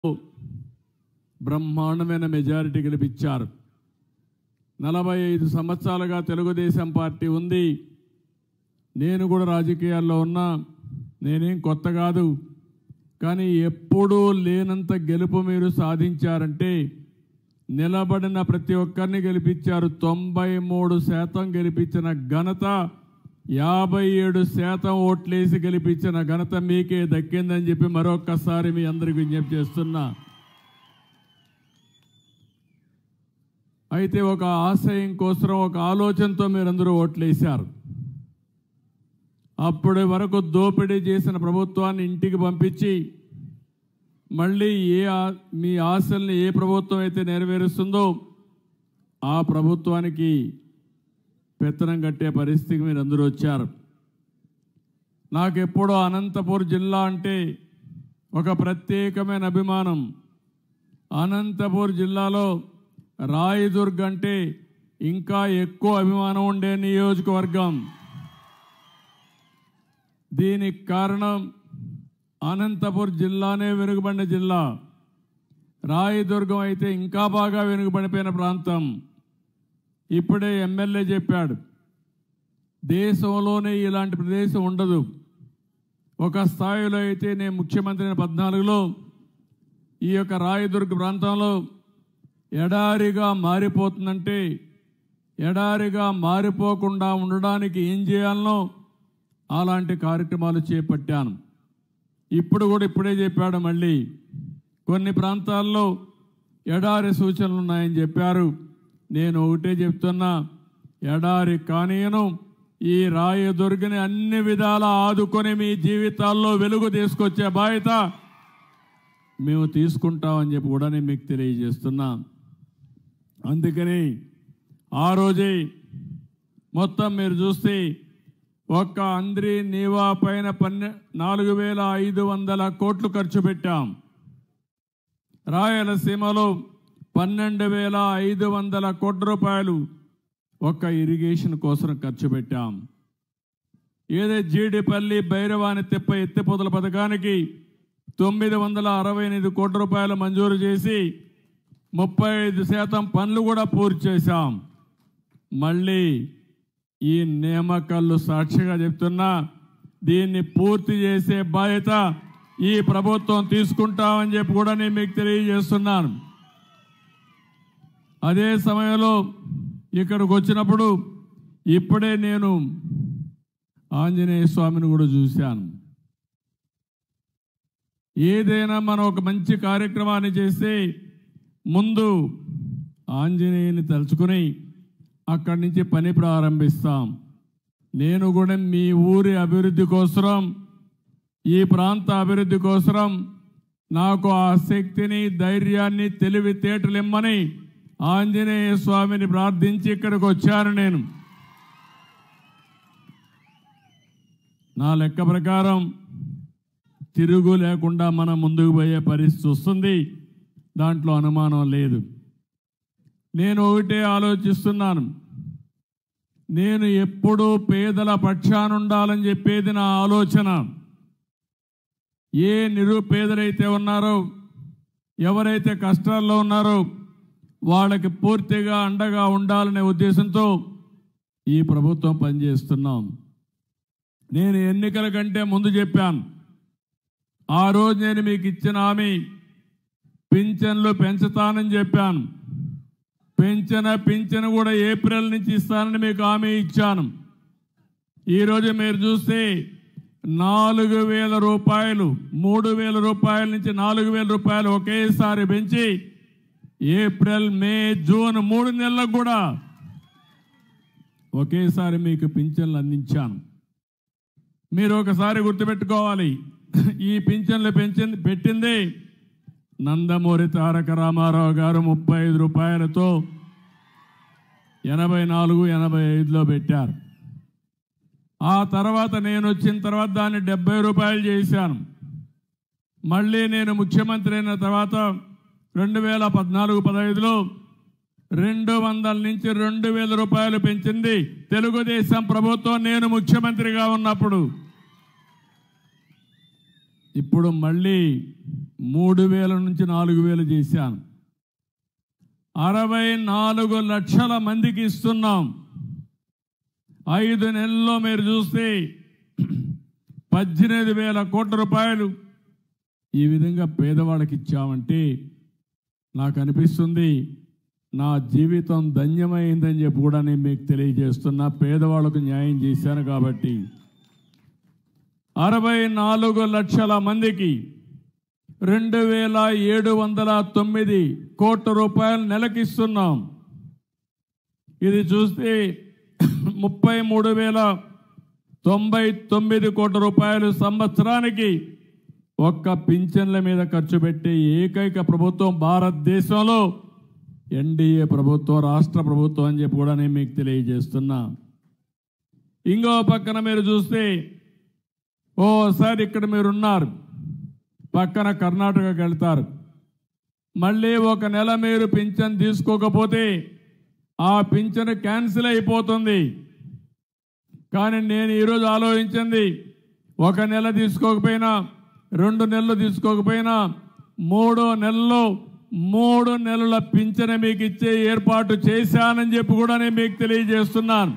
బ్రహ్మాండమైన మెజారిటీ గెలిపించారు నలభై ఐదు సంవత్సరాలుగా తెలుగుదేశం పార్టీ ఉంది నేను కూడా రాజకీయాల్లో ఉన్నా నేనేం కొత్త కాదు కానీ ఎప్పుడూ లేనంత గెలుపు మీరు సాధించారంటే నిలబడిన ప్రతి ఒక్కరిని గెలిపించారు తొంభై మూడు శాతం గెలిపించిన ఘనత యాభై ఏడు శాతం ఓట్లేసి గెలిపించిన ఘనత మీకే దక్కిందని చెప్పి మరొక్కసారి మీ అందరికి విజ్ఞప్తి చేస్తున్నా అయితే ఒక ఆశయం కోసం ఒక ఆలోచనతో మీరందరూ ఓట్లేశారు అప్పటి వరకు దోపిడీ చేసిన ప్రభుత్వాన్ని ఇంటికి పంపించి మళ్ళీ ఏ ఆ- మీ ఆశల్ని ఏ ప్రభుత్వం అయితే నెరవేరుస్తుందో ఆ ప్రభుత్వానికి పెత్తనం కట్టే పరిస్థితికి మీరు అందరూ వచ్చారు నాకెప్పుడో అనంతపూర్ జిల్లా అంటే ఒక ప్రత్యేకమైన అభిమానం అనంతపూర్ జిల్లాలో రాయదుర్గ్ అంటే ఇంకా ఎక్కువ అభిమానం ఉండే నియోజకవర్గం దీనికి కారణం అనంతపూర్ జిల్లానే వెనుకబడిన జిల్లా రాయదుర్గం అయితే ఇంకా బాగా వెనుకబడిపోయిన ప్రాంతం ఇప్పుడే ఎమ్మెల్యే చెప్పాడు దేశంలోనే ఇలాంటి ప్రదేశం ఉండదు ఒక స్థాయిలో అయితే నేను ముఖ్యమంత్రి పద్నాలుగులో ఈ యొక్క రాయదుర్గ ప్రాంతంలో ఎడారిగా మారిపోతుందంటే ఎడారిగా మారిపోకుండా ఉండడానికి ఏం చేయాలనో అలాంటి కార్యక్రమాలు చేపట్టాను ఇప్పుడు కూడా ఇప్పుడే చెప్పాడు మళ్ళీ కొన్ని ప్రాంతాల్లో ఎడారి సూచనలు ఉన్నాయని చెప్పారు నేను ఒకటే చెప్తున్నా ఎడారి కానీయను ఈ రాయదుర్గని అన్ని విధాలా ఆదుకొని మీ జీవితాల్లో వెలుగు తీసుకొచ్చే బాధ్యత మేము తీసుకుంటామని చెప్పి కూడా నేను మీకు తెలియజేస్తున్నా అందుకని ఆ రోజే మొత్తం మీరు చూస్తే ఒక్క అంద్రి నీవా పైన పన్నె నాలుగు వేల ఐదు వందల కోట్లు ఖర్చు పెట్టాం రాయలసీమలో పన్నెండు వేల ఐదు వందల కోట్ల రూపాయలు ఒక్క ఇరిగేషన్ కోసం ఖర్చు పెట్టాం ఏదే జీడిపల్లి భైరవాని తిప్ప ఎత్తిపోతల పథకానికి తొమ్మిది వందల అరవై ఎనిమిది కోట్ల రూపాయలు మంజూరు చేసి ముప్పై ఐదు శాతం పనులు కూడా పూర్తి చేశాం మళ్ళీ ఈ నియామకాలు సాక్షిగా చెప్తున్నా దీన్ని పూర్తి చేసే బాధ్యత ఈ ప్రభుత్వం తీసుకుంటామని చెప్పి కూడా నేను మీకు తెలియజేస్తున్నాను అదే సమయంలో ఇక్కడికి వచ్చినప్పుడు ఇప్పుడే నేను ఆంజనేయ స్వామిని కూడా చూశాను ఏదైనా మనం ఒక మంచి కార్యక్రమాన్ని చేస్తే ముందు ఆంజనేయుని తలుచుకుని అక్కడి నుంచి పని ప్రారంభిస్తాం నేను కూడా మీ ఊరి అభివృద్ధి కోసం ఈ ప్రాంత అభివృద్ధి కోసం నాకు ఆ శక్తిని ధైర్యాన్ని తెలివితేటలు ఇమ్మని ఆంజనేయ స్వామిని ప్రార్థించి ఇక్కడికి వచ్చాను నేను నా లెక్క ప్రకారం తిరుగు లేకుండా మనం ముందుకు పోయే పరిస్థితి వస్తుంది దాంట్లో అనుమానం లేదు నేను ఒకటే ఆలోచిస్తున్నాను నేను ఎప్పుడూ పేదల పక్షానుండాలని చెప్పేది నా ఆలోచన ఏ నిరుపేదలైతే ఉన్నారో ఎవరైతే కష్టాల్లో ఉన్నారో వాళ్ళకి పూర్తిగా అండగా ఉండాలనే ఉద్దేశంతో ఈ ప్రభుత్వం పనిచేస్తున్నాం నేను ఎన్నికల కంటే ముందు చెప్పాను ఆ రోజు నేను మీకు ఇచ్చిన హామీ పింఛన్లు పెంచుతానని చెప్పాను పెంచిన పింఛను కూడా ఏప్రిల్ నుంచి ఇస్తానని మీకు హామీ ఇచ్చాను ఈరోజు మీరు చూస్తే నాలుగు వేల రూపాయలు మూడు వేల రూపాయల నుంచి నాలుగు వేల రూపాయలు ఒకేసారి పెంచి ఏప్రిల్ మే జూన్ మూడు నెలలకు కూడా ఒకేసారి మీకు పింఛన్లు అందించాను మీరు ఒకసారి గుర్తుపెట్టుకోవాలి ఈ పింఛన్లు పెంచింది పెట్టింది నందమూరి తారక రామారావు గారు ముప్పై ఐదు రూపాయలతో ఎనభై నాలుగు ఎనభై ఐదులో పెట్టారు ఆ తర్వాత నేను వచ్చిన తర్వాత దాన్ని డెబ్బై రూపాయలు చేశాను మళ్ళీ నేను ముఖ్యమంత్రి అయిన తర్వాత రెండు వేల పద్నాలుగు పదహైదులో రెండు వందల నుంచి రెండు వేల రూపాయలు పెంచింది తెలుగుదేశం ప్రభుత్వం నేను ముఖ్యమంత్రిగా ఉన్నప్పుడు ఇప్పుడు మళ్ళీ మూడు వేల నుంచి నాలుగు వేలు చేశాను అరవై నాలుగు లక్షల మందికి ఇస్తున్నాం ఐదు నెలల్లో మీరు చూస్తే పద్దెనిమిది వేల కోట్ల రూపాయలు ఈ విధంగా పేదవాళ్ళకి ఇచ్చామంటే నాకు అనిపిస్తుంది నా జీవితం ధన్యమైందని చెప్పి కూడా నేను మీకు తెలియజేస్తున్నా పేదవాళ్ళకు న్యాయం చేశాను కాబట్టి అరవై నాలుగు లక్షల మందికి రెండు వేల ఏడు వందల తొమ్మిది కోట్ల రూపాయలు నెలకిస్తున్నాం ఇది చూస్తే ముప్పై మూడు వేల తొంభై తొమ్మిది కోట్ల రూపాయలు సంవత్సరానికి ఒక్క పింఛన్ల మీద ఖర్చు పెట్టే ఏకైక ప్రభుత్వం భారతదేశంలో ఎన్డీఏ ప్రభుత్వం రాష్ట్ర ప్రభుత్వం అని చెప్పి కూడా నేను మీకు తెలియజేస్తున్నా ఇంకో పక్కన మీరు చూస్తే ఓసారి ఇక్కడ మీరున్నారు పక్కన కర్ణాటకకి వెళ్తారు మళ్ళీ ఒక నెల మీరు పింఛన్ తీసుకోకపోతే ఆ పింఛన్ క్యాన్సిల్ అయిపోతుంది కానీ నేను ఈరోజు ఆలోచించింది ఒక నెల తీసుకోకపోయినా రెండు నెలలు తీసుకోకపోయినా మూడో నెలలో మూడు నెలల పింఛన మీకు ఇచ్చే ఏర్పాటు చేశానని చెప్పి కూడా నేను మీకు తెలియజేస్తున్నాను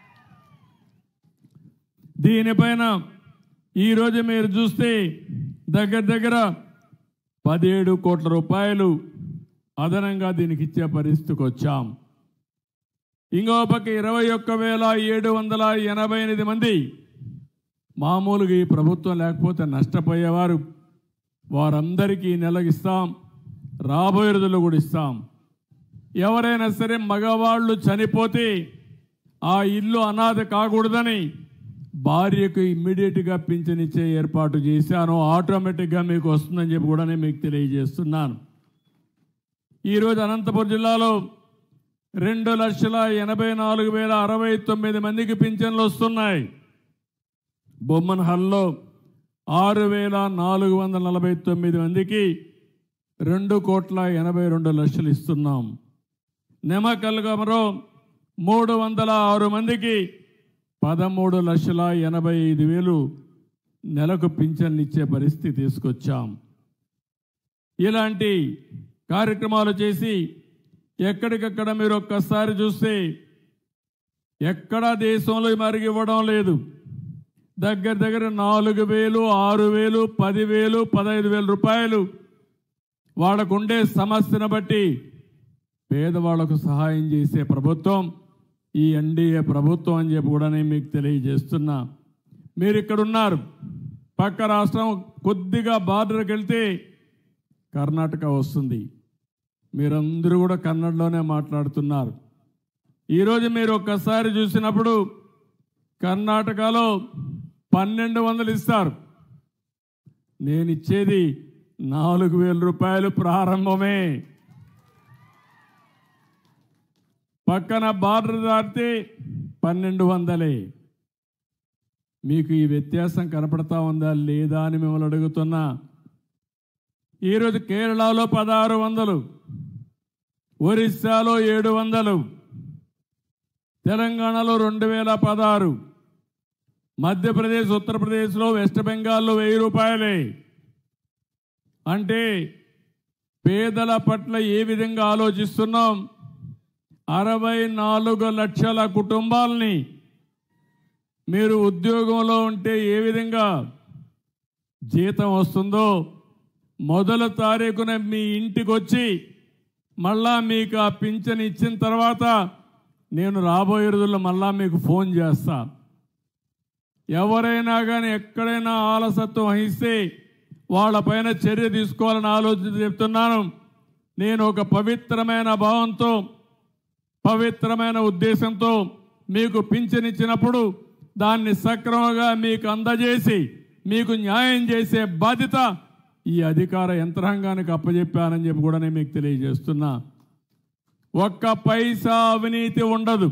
దీనిపైన ఈరోజు మీరు చూస్తే దగ్గర దగ్గర పదిహేడు కోట్ల రూపాయలు అదనంగా దీనికి ఇచ్చే పరిస్థితికి వచ్చాం ఇంకో పక్క ఇరవై ఒక్క వేల ఏడు వందల ఎనభై ఎనిమిది మంది మామూలుగా ఈ ప్రభుత్వం లేకపోతే నష్టపోయేవారు వారందరికీ ఈ నెలకు ఇస్తాం రాబోయే రోజుల్లో కూడా ఇస్తాం ఎవరైనా సరే మగవాళ్ళు చనిపోతే ఆ ఇల్లు అనాథ కాకూడదని భార్యకు ఇమ్మీడియట్గా పింఛనిచ్చే ఏర్పాటు చేశాను ఆటోమేటిక్గా మీకు వస్తుందని చెప్పి కూడా నేను మీకు తెలియజేస్తున్నాను ఈరోజు అనంతపురం జిల్లాలో రెండు లక్షల ఎనభై నాలుగు వేల అరవై తొమ్మిది మందికి పింఛన్లు వస్తున్నాయి బొమ్మన్ హల్లో ఆరు వేల నాలుగు వందల నలభై తొమ్మిది మందికి రెండు కోట్ల ఎనభై రెండు లక్షలు ఇస్తున్నాం నెమకల్గమలో మూడు వందల ఆరు మందికి పదమూడు లక్షల ఎనభై ఐదు వేలు నెలకు పింఛన్లు ఇచ్చే పరిస్థితి తీసుకొచ్చాం ఇలాంటి కార్యక్రమాలు చేసి ఎక్కడికక్కడ మీరు ఒక్కసారి చూస్తే ఎక్కడా దేశంలో మరిగి ఇవ్వడం లేదు దగ్గర దగ్గర నాలుగు వేలు ఆరు వేలు పదివేలు పదహైదు వేల రూపాయలు వాళ్ళకుండే సమస్యను బట్టి పేదవాళ్లకు సహాయం చేసే ప్రభుత్వం ఈ ఎన్డీఏ ప్రభుత్వం అని చెప్పి కూడా నేను మీకు తెలియజేస్తున్నా మీరు ఇక్కడ ఉన్నారు పక్క రాష్ట్రం కొద్దిగా బార్డర్కి వెళ్తే కర్ణాటక వస్తుంది మీరందరూ కూడా కన్నడలోనే మాట్లాడుతున్నారు ఈరోజు మీరు ఒక్కసారి చూసినప్పుడు కర్ణాటకలో పన్నెండు వందలు ఇస్తారు నేను ఇచ్చేది నాలుగు వేల రూపాయలు ప్రారంభమే పక్కన బార్డర్ దాటితే పన్నెండు వందలే మీకు ఈ వ్యత్యాసం కనపడతా ఉందా లేదా అని మిమ్మల్ని అడుగుతున్నా ఈరోజు కేరళలో పదహారు వందలు ఒరిస్సాలో ఏడు వందలు తెలంగాణలో రెండు వేల పదహారు మధ్యప్రదేశ్ ఉత్తరప్రదేశ్లో వెస్ట్ బెంగాల్లో వెయ్యి రూపాయలే అంటే పేదల పట్ల ఏ విధంగా ఆలోచిస్తున్నాం అరవై నాలుగు లక్షల కుటుంబాలని మీరు ఉద్యోగంలో ఉంటే ఏ విధంగా జీతం వస్తుందో మొదల తారీఖున మీ ఇంటికి వచ్చి మళ్ళా మీకు ఆ పింఛన్ ఇచ్చిన తర్వాత నేను రాబోయే రోజుల్లో మళ్ళా మీకు ఫోన్ చేస్తా ఎవరైనా కానీ ఎక్కడైనా ఆలసత్వం వహిస్తే వాళ్ళపైన చర్య తీసుకోవాలని ఆలోచన చెప్తున్నాను నేను ఒక పవిత్రమైన భావంతో పవిత్రమైన ఉద్దేశంతో మీకు పింఛనిచ్చినప్పుడు దాన్ని సక్రమంగా మీకు అందజేసి మీకు న్యాయం చేసే బాధ్యత ఈ అధికార యంత్రాంగానికి అప్పచెప్పానని చెప్పి కూడా నేను మీకు తెలియజేస్తున్నా ఒక్క పైసా అవినీతి ఉండదు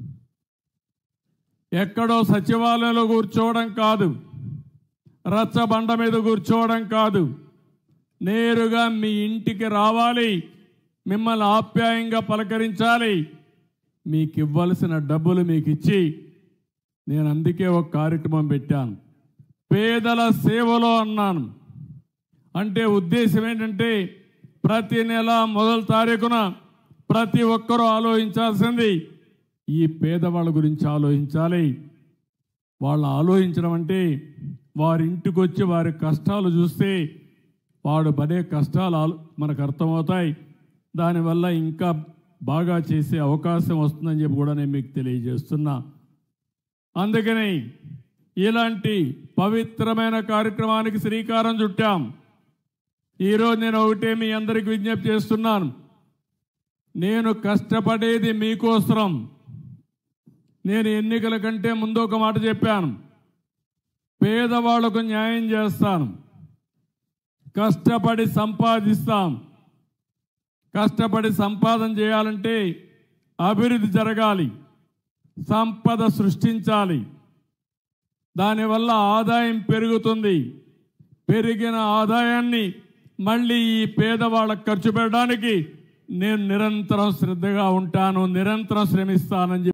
ఎక్కడో సచివాలయంలో కూర్చోవడం కాదు రచ్చబండ మీద కూర్చోవడం కాదు నేరుగా మీ ఇంటికి రావాలి మిమ్మల్ని ఆప్యాయంగా పలకరించాలి మీకు ఇవ్వాల్సిన డబ్బులు మీకు ఇచ్చి నేను అందుకే ఒక కార్యక్రమం పెట్టాను పేదల సేవలో అన్నాను అంటే ఉద్దేశం ఏంటంటే ప్రతి నెల మొదటి తారీఖున ప్రతి ఒక్కరూ ఆలోచించాల్సింది ఈ పేదవాళ్ళ గురించి ఆలోచించాలి వాళ్ళు ఆలోచించడం అంటే వారి ఇంటికి వచ్చి వారి కష్టాలు చూస్తే వాడు పడే కష్టాలు ఆలో- మనకు అర్థమవుతాయి దానివల్ల ఇంకా బాగా చేసే అవకాశం వస్తుందని చెప్పి కూడా నేను మీకు తెలియజేస్తున్నా అందుకని ఇలాంటి పవిత్రమైన కార్యక్రమానికి శ్రీకారం చుట్టాం ఈరోజు నేను ఒకటే మీ అందరికి విజ్ఞప్తి చేస్తున్నాను నేను కష్టపడేది మీకోసరం నేను ఎన్నికల కంటే ముందు ఒక మాట చెప్పాను పేదవాళ్లకు న్యాయం చేస్తాను కష్టపడి సంపాదిస్తాం కష్టపడి సంపాదన చేయాలంటే అభివృద్ధి జరగాలి సంపద సృష్టించాలి దానివల్ల ఆదాయం పెరుగుతుంది పెరిగిన ఆదాయాన్ని మళ్ళీ ఈ పేదవాళ్ళకు ఖర్చు పెట్టడానికి నేను నిరంతరం శ్రద్ధగా ఉంటాను నిరంతరం శ్రమిస్తానని చెప్పి